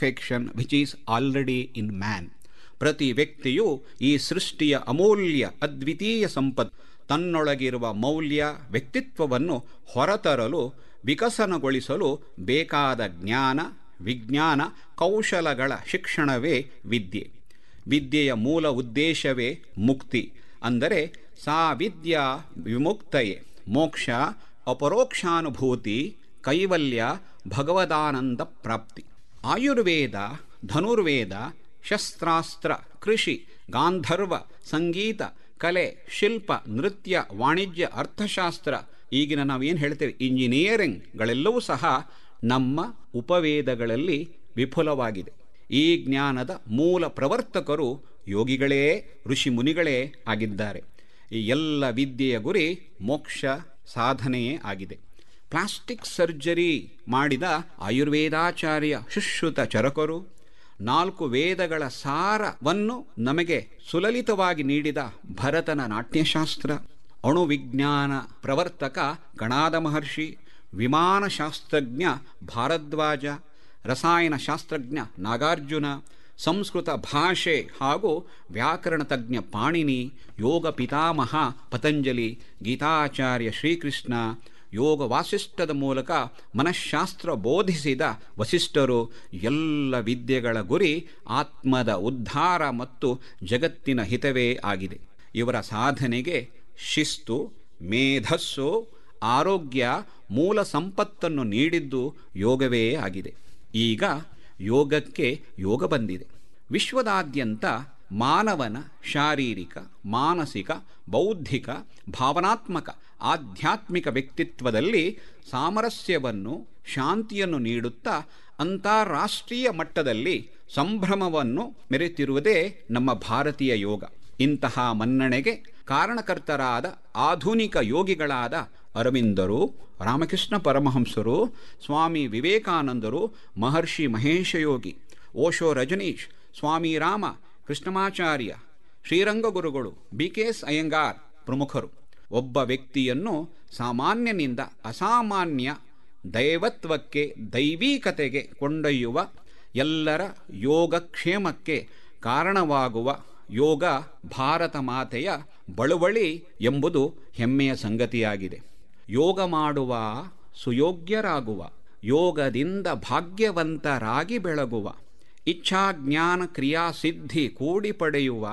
perfection which is already in man ಪ್ರತಿ ವ್ಯಕ್ತಿಯು ಈ ಸೃಷ್ಟಿಯ ಅಮೂಲ್ಯ ಅದ್ವಿತೀಯ ಸಂಪತ್ತು ತನ್ನೊಳಗಿರುವ ಮೌಲ್ಯ ವ್ಯಕ್ತಿತ್ವವನ್ನು ಹೊರತರಲು ವಿಕಸನಗೊಳಿಸಲು ಬೇಕಾದ ಜ್ಞಾನ ವಿಜ್ಞಾನ ಕೌಶಲಗಳ ಶಿಕ್ಷಣವೇ ವಿದ್ಯೆ ವಿದ್ಯೆಯ ಮೂಲ ಉದ್ದೇಶವೇ ಮುಕ್ತಿ ಅಂದರೆ ಸಾ ವಿದ್ಯಾ ವಿಮುಕ್ತಯೇ ಮೋಕ್ಷ ಅಪರೋಕ್ಷಾನುಭೂತಿ ಕೈವಲ್ಯ ಭಗವದಾನಂದ ಪ್ರಾಪ್ತಿ ಆಯುರ್ವೇದ ಧನುರ್ವೇದ ಶಸ್ತ್ರಾಸ್ತ್ರ ಕೃಷಿ ಗಾಂಧರ್ವ ಸಂಗೀತ ಕಲೆ ಶಿಲ್ಪ ನೃತ್ಯ ವಾಣಿಜ್ಯ ಅರ್ಥಶಾಸ್ತ್ರ ಈಗಿನ ನಾವೇನು ಹೇಳ್ತೇವೆ ಇಂಜಿನಿಯರಿಂಗ್ಗಳೆಲ್ಲವೂ ಸಹ ನಮ್ಮ ಉಪವೇದಗಳಲ್ಲಿ ವಿಫುಲವಾಗಿದೆ ಈ ಜ್ಞಾನದ ಮೂಲ ಪ್ರವರ್ತಕರು ಯೋಗಿಗಳೇ ಋಷಿ ಮುನಿಗಳೇ ಆಗಿದ್ದಾರೆ ಈ ಎಲ್ಲ ವಿದ್ಯೆಯ ಗುರಿ ಮೋಕ್ಷ ಸಾಧನೆಯೇ ಆಗಿದೆ ಪ್ಲಾಸ್ಟಿಕ್ ಸರ್ಜರಿ ಮಾಡಿದ ಆಯುರ್ವೇದಾಚಾರ್ಯ ಶುಶ್ರುತ ಚರಕರು ನಾಲ್ಕು ವೇದಗಳ ಸಾರವನ್ನು ನಮಗೆ ಸುಲಲಿತವಾಗಿ ನೀಡಿದ ಭರತನ ನಾಟ್ಯಶಾಸ್ತ್ರ ಅಣುವಿಜ್ಞಾನ ಪ್ರವರ್ತಕ ಗಣಾದ ಮಹರ್ಷಿ ವಿಮಾನಶಾಸ್ತ್ರಜ್ಞ ಭಾರದ್ವಾಜ ರಸಾಯನಶಾಸ್ತ್ರಜ್ಞ ನಾಗಾರ್ಜುನ ಸಂಸ್ಕೃತ ಭಾಷೆ ಹಾಗೂ ವ್ಯಾಕರಣ ತಜ್ಞ ಪಾಣಿನಿ ಯೋಗ ಪಿತಾಮಹ ಪತಂಜಲಿ ಗೀತಾಚಾರ್ಯ ಶ್ರೀಕೃಷ್ಣ ಯೋಗ ವಾಸಿಷ್ಠದ ಮೂಲಕ ಮನಃಶಾಸ್ತ್ರ ಬೋಧಿಸಿದ ವಸಿಷ್ಠರು ಎಲ್ಲ ವಿದ್ಯೆಗಳ ಗುರಿ ಆತ್ಮದ ಉದ್ಧಾರ ಮತ್ತು ಜಗತ್ತಿನ ಹಿತವೇ ಆಗಿದೆ ಇವರ ಸಾಧನೆಗೆ ಶಿಸ್ತು ಮೇಧಸ್ಸು ಆರೋಗ್ಯ ಮೂಲ ಸಂಪತ್ತನ್ನು ನೀಡಿದ್ದು ಯೋಗವೇ ಆಗಿದೆ ಈಗ ಯೋಗಕ್ಕೆ ಯೋಗ ಬಂದಿದೆ ವಿಶ್ವದಾದ್ಯಂತ ಮಾನವನ ಶಾರೀರಿಕ ಮಾನಸಿಕ ಬೌದ್ಧಿಕ ಭಾವನಾತ್ಮಕ ಆಧ್ಯಾತ್ಮಿಕ ವ್ಯಕ್ತಿತ್ವದಲ್ಲಿ ಸಾಮರಸ್ಯವನ್ನು ಶಾಂತಿಯನ್ನು ನೀಡುತ್ತಾ ಅಂತಾರಾಷ್ಟ್ರೀಯ ಮಟ್ಟದಲ್ಲಿ ಸಂಭ್ರಮವನ್ನು ಮೆರೆತಿರುವುದೇ ನಮ್ಮ ಭಾರತೀಯ ಯೋಗ ಇಂತಹ ಮನ್ನಣೆಗೆ ಕಾರಣಕರ್ತರಾದ ಆಧುನಿಕ ಯೋಗಿಗಳಾದ ಅರವಿಂದರು ರಾಮಕೃಷ್ಣ ಪರಮಹಂಸರು ಸ್ವಾಮಿ ವಿವೇಕಾನಂದರು ಮಹರ್ಷಿ ಮಹೇಶಯೋಗಿ ಓಶೋ ರಜನೀಶ್ ಸ್ವಾಮಿ ರಾಮ ಕೃಷ್ಣಮಾಚಾರ್ಯ ಶ್ರೀರಂಗಗುರುಗಳು ಬಿ ಕೆ ಎಸ್ ಅಯ್ಯಂಗಾರ್ ಪ್ರಮುಖರು ಒಬ್ಬ ವ್ಯಕ್ತಿಯನ್ನು ಸಾಮಾನ್ಯನಿಂದ ಅಸಾಮಾನ್ಯ ದೈವತ್ವಕ್ಕೆ ದೈವೀಕತೆಗೆ ಕೊಂಡೊಯ್ಯುವ ಎಲ್ಲರ ಯೋಗಕ್ಷೇಮಕ್ಕೆ ಕಾರಣವಾಗುವ ಯೋಗ ಭಾರತ ಮಾತೆಯ ಬಳುವಳಿ ಎಂಬುದು ಹೆಮ್ಮೆಯ ಸಂಗತಿಯಾಗಿದೆ ಯೋಗ ಮಾಡುವ ಸುಯೋಗ್ಯರಾಗುವ ಯೋಗದಿಂದ ಭಾಗ್ಯವಂತರಾಗಿ ಬೆಳಗುವ ಇಚ್ಛಾಜ್ಞಾನ ಕ್ರಿಯಾಸಿದ್ಧಿ ಕೂಡಿ ಪಡೆಯುವ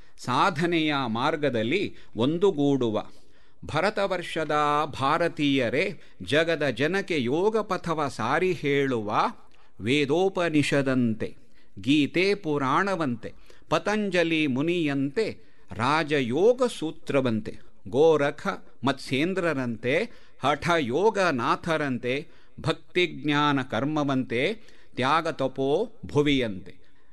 ಸಾಧನೆಯ ಮಾರ್ಗದಲ್ಲಿ ಒಂದುಗೂಡುವ ಭರತವರ್ಷದ ಭಾರತೀಯರೇ ಜಗದ ಜನಕ್ಕೆ ಯೋಗ ಪಥವ ಸಾರಿ ಹೇಳುವ ವೇದೋಪನಿಷದಂತೆ ಗೀತೆ ಪುರಾಣವಂತೆ ಪತಂಜಲಿ ಮುನಿಯಂತೆ ರಾಜಯೋಗ ಸೂತ್ರವಂತೆ ಗೋರಖ ಮತ್ಸ್ಯೇಂದ್ರರಂತೆ ಹಠ ಯೋಗನಾಥರಂತೆ ಭಕ್ತಿಜ್ಞಾನ ಕರ್ಮವಂತೆ ತ್ಯಾಗ ತಪೋ ಭುವಿಯಂತೆ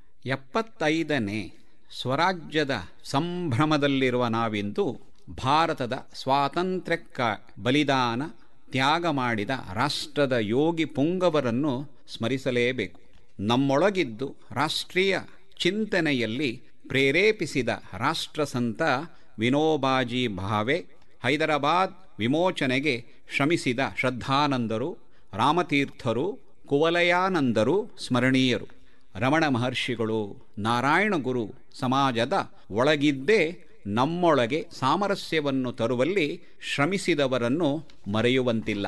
ಎಪ್ಪತ್ತೈದನೇ ಸ್ವರಾಜ್ಯದ ಸಂಭ್ರಮದಲ್ಲಿರುವ ನಾವಿಂದು ಭಾರತದ ಸ್ವಾತಂತ್ರ್ಯಕ್ಕ ಬಲಿದಾನ ತ್ಯಾಗ ಮಾಡಿದ ರಾಷ್ಟ್ರದ ಯೋಗಿ ಪುಂಗವರನ್ನು ಸ್ಮರಿಸಲೇಬೇಕು ನಮ್ಮೊಳಗಿದ್ದು ರಾಷ್ಟ್ರೀಯ ಚಿಂತನೆಯಲ್ಲಿ ಪ್ರೇರೇಪಿಸಿದ ರಾಷ್ಟ್ರಸಂತ ವಿನೋಬಾಜಿ ಭಾವೆ ಹೈದರಾಬಾದ್ ವಿಮೋಚನೆಗೆ ಶ್ರಮಿಸಿದ ಶ್ರದ್ಧಾನಂದರು ರಾಮತೀರ್ಥರು ಕುವಲಯಾನಂದರು ಸ್ಮರಣೀಯರು ರಮಣ ಮಹರ್ಷಿಗಳು ನಾರಾಯಣ ಗುರು ಸಮಾಜದ ಒಳಗಿದ್ದೇ ನಮ್ಮೊಳಗೆ ಸಾಮರಸ್ಯವನ್ನು ತರುವಲ್ಲಿ ಶ್ರಮಿಸಿದವರನ್ನು ಮರೆಯುವಂತಿಲ್ಲ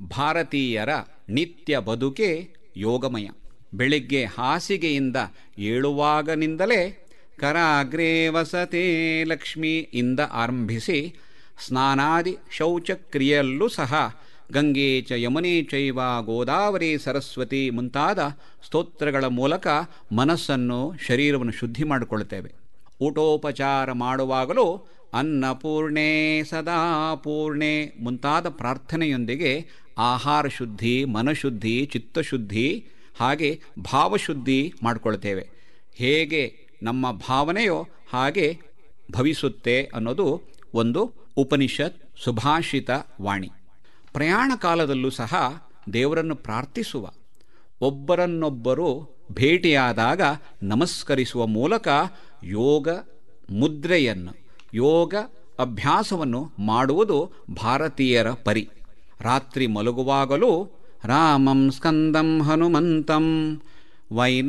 ಭಾರತೀಯರ ನಿತ್ಯ ಬದುಕೆ ಯೋಗಮಯ ಬೆಳಿಗ್ಗೆ ಹಾಸಿಗೆಯಿಂದ ಏಳುವಾಗನಿಂದಲೇ ಕರಾಗ್ರೇ ವಸತೆ ಲಕ್ಷ್ಮಿಯಿಂದ ಆರಂಭಿಸಿ ಸ್ನಾನಾದಿ ಶೌಚಕ್ರಿಯೆಯಲ್ಲೂ ಸಹ ಗಂಗೆ ಚ ಯಮುನೆ ಚೈವ ಗೋದಾವರಿ ಸರಸ್ವತಿ ಮುಂತಾದ ಸ್ತೋತ್ರಗಳ ಮೂಲಕ ಮನಸ್ಸನ್ನು ಶರೀರವನ್ನು ಶುದ್ಧಿ ಮಾಡಿಕೊಳ್ಳುತ್ತೇವೆ ಊಟೋಪಚಾರ ಮಾಡುವಾಗಲೂ ಅನ್ನಪೂರ್ಣೆ ಸದಾ ಪೂರ್ಣೆ ಮುಂತಾದ ಪ್ರಾರ್ಥನೆಯೊಂದಿಗೆ ಆಹಾರ ಶುದ್ಧಿ ಮನಶುದ್ಧಿ ಚಿತ್ತಶುದ್ಧಿ ಹಾಗೆ ಭಾವಶುದ್ಧಿ ಮಾಡಿಕೊಳ್ತೇವೆ ಹೇಗೆ ನಮ್ಮ ಭಾವನೆಯೋ ಹಾಗೆ ಭವಿಸುತ್ತೆ ಅನ್ನೋದು ಒಂದು ಉಪನಿಷತ್ ಸುಭಾಷಿತ ವಾಣಿ ಪ್ರಯಾಣ ಕಾಲದಲ್ಲೂ ಸಹ ದೇವರನ್ನು ಪ್ರಾರ್ಥಿಸುವ ಒಬ್ಬರನ್ನೊಬ್ಬರು ಭೇಟಿಯಾದಾಗ ನಮಸ್ಕರಿಸುವ ಮೂಲಕ ಯೋಗ ಮುದ್ರೆಯನ್ನು ಯೋಗ ಅಭ್ಯಾಸವನ್ನು ಮಾಡುವುದು ಭಾರತೀಯರ ಪರಿ ರಾತ್ರಿ ಮಲಗುವಾಗಲೂ ರಾಮಂ ಸ್ಕಂದಂ ಹನುಮಂತಂ ವೈ